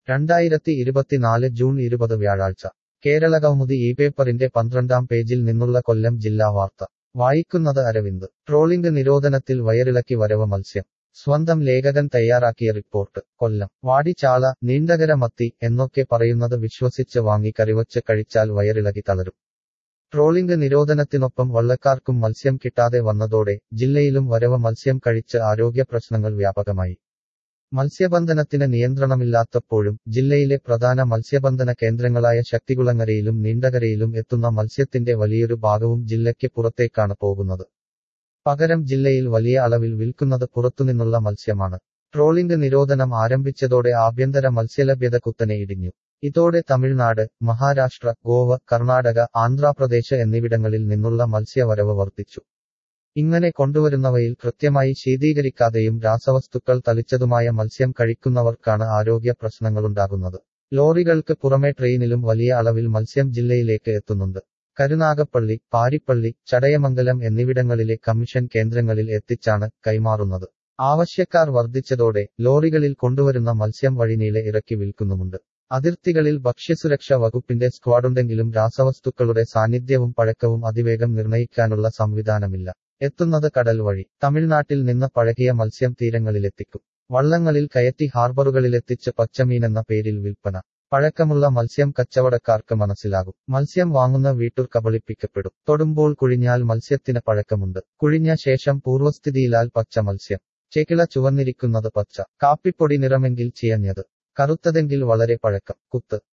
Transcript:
രണ്ടായിരത്തി ഇരുപത്തിനാല് ജൂൺ ഇരുപത് വ്യാഴാഴ്ച കേരള കൗമുദി ഈ പേപ്പറിന്റെ പന്ത്രണ്ടാം പേജിൽ നിന്നുള്ള കൊല്ലം ജില്ലാ വാർത്ത വായിക്കുന്നത് അരവിന്ദ് ട്രോളിംഗ് നിരോധനത്തിൽ വയറിളക്കി വരവ് മത്സ്യം സ്വന്തം ലേഖകൻ തയ്യാറാക്കിയ റിപ്പോർട്ട് കൊല്ലം വാടിച്ചാള നീണ്ടകര മത്തി എന്നൊക്കെ പറയുന്നത് വിശ്വസിച്ച് വാങ്ങി കറിവച്ച് കഴിച്ചാൽ വയറിളകി തളരും ട്രോളിംഗ് നിരോധനത്തിനൊപ്പം വള്ളക്കാർക്കും മത്സ്യം കിട്ടാതെ വന്നതോടെ ജില്ലയിലും വരവ് മത്സ്യം കഴിച്ച് ആരോഗ്യ പ്രശ്നങ്ങൾ വ്യാപകമായി മത്സ്യബന്ധനത്തിന് നിയന്ത്രണമില്ലാത്തപ്പോഴും ജില്ലയിലെ പ്രധാന മത്സ്യബന്ധന കേന്ദ്രങ്ങളായ ശക്തികുളങ്ങരയിലും നീണ്ടകരയിലും എത്തുന്ന മത്സ്യത്തിന്റെ വലിയൊരു ഭാഗവും ജില്ലയ്ക്ക് പുറത്തേക്കാണ് പോകുന്നത് പകരം ജില്ലയിൽ വലിയ അളവിൽ വിൽക്കുന്നത് പുറത്തുനിന്നുള്ള മത്സ്യമാണ് ട്രോളിംഗ് നിരോധനം ആരംഭിച്ചതോടെ ആഭ്യന്തര മത്സ്യലഭ്യത കുത്തനെ ഇടിഞ്ഞു ഇതോടെ തമിഴ്നാട് മഹാരാഷ്ട്ര ഗോവ കർണാടക ആന്ധ്രാപ്രദേശ് എന്നിവിടങ്ങളിൽ നിന്നുള്ള മത്സ്യവരവ് വർദ്ധിച്ചു ഇങ്ങനെ കൊണ്ടുവരുന്നവയിൽ കൃത്യമായി ശീതീകരിക്കാതെയും രാസവസ്തുക്കൾ തളിച്ചതുമായ മത്സ്യം കഴിക്കുന്നവർക്കാണ് ആരോഗ്യ പ്രശ്നങ്ങളുണ്ടാകുന്നത് ലോറികൾക്ക് പുറമെ ട്രെയിനിലും വലിയ അളവിൽ മത്സ്യം ജില്ലയിലേക്ക് എത്തുന്നുണ്ട് കരുനാഗപ്പള്ളി പാരിപ്പള്ളി ചടയമംഗലം എന്നിവിടങ്ങളിലെ കമ്മീഷൻ കേന്ദ്രങ്ങളിൽ എത്തിച്ചാണ് കൈമാറുന്നത് ആവശ്യക്കാർ വർദ്ധിച്ചതോടെ ലോറികളിൽ കൊണ്ടുവരുന്ന മത്സ്യം വഴിനീളെ ഇറക്കി വിൽക്കുന്നുമുണ്ട് അതിർത്തികളിൽ ഭക്ഷ്യസുരക്ഷാ വകുപ്പിന്റെ സ്ക്വാഡുണ്ടെങ്കിലും രാസവസ്തുക്കളുടെ സാന്നിധ്യവും പഴക്കവും അതിവേഗം നിർണയിക്കാനുള്ള സംവിധാനമില്ല എത്തുന്നത് കടൽ വഴി തമിഴ്നാട്ടിൽ നിന്ന് പഴകിയ മത്സ്യം തീരങ്ങളിലെത്തിക്കും വള്ളങ്ങളിൽ കയറ്റി ഹാർബറുകളിലെത്തിച്ച് പച്ചമീനെന്ന പേരിൽ വിൽപ്പന പഴക്കമുള്ള മത്സ്യം കച്ചവടക്കാർക്ക് മനസ്സിലാകും മത്സ്യം വാങ്ങുന്ന വീട്ടുർ കബളിപ്പിക്കപ്പെടും തൊടുമ്പോൾ കുഴിഞ്ഞാൽ മത്സ്യത്തിന് പഴക്കമുണ്ട് കുഴിഞ്ഞ ശേഷം പൂർവ്വസ്ഥിതിയിലാൽ പച്ച മത്സ്യം ചെകിള ചുവന്നിരിക്കുന്നത് പച്ച കാപ്പിപ്പൊടി നിറമെങ്കിൽ ചിയഞ്ഞത് കറുത്തതെങ്കിൽ വളരെ പഴക്കം കുത്ത്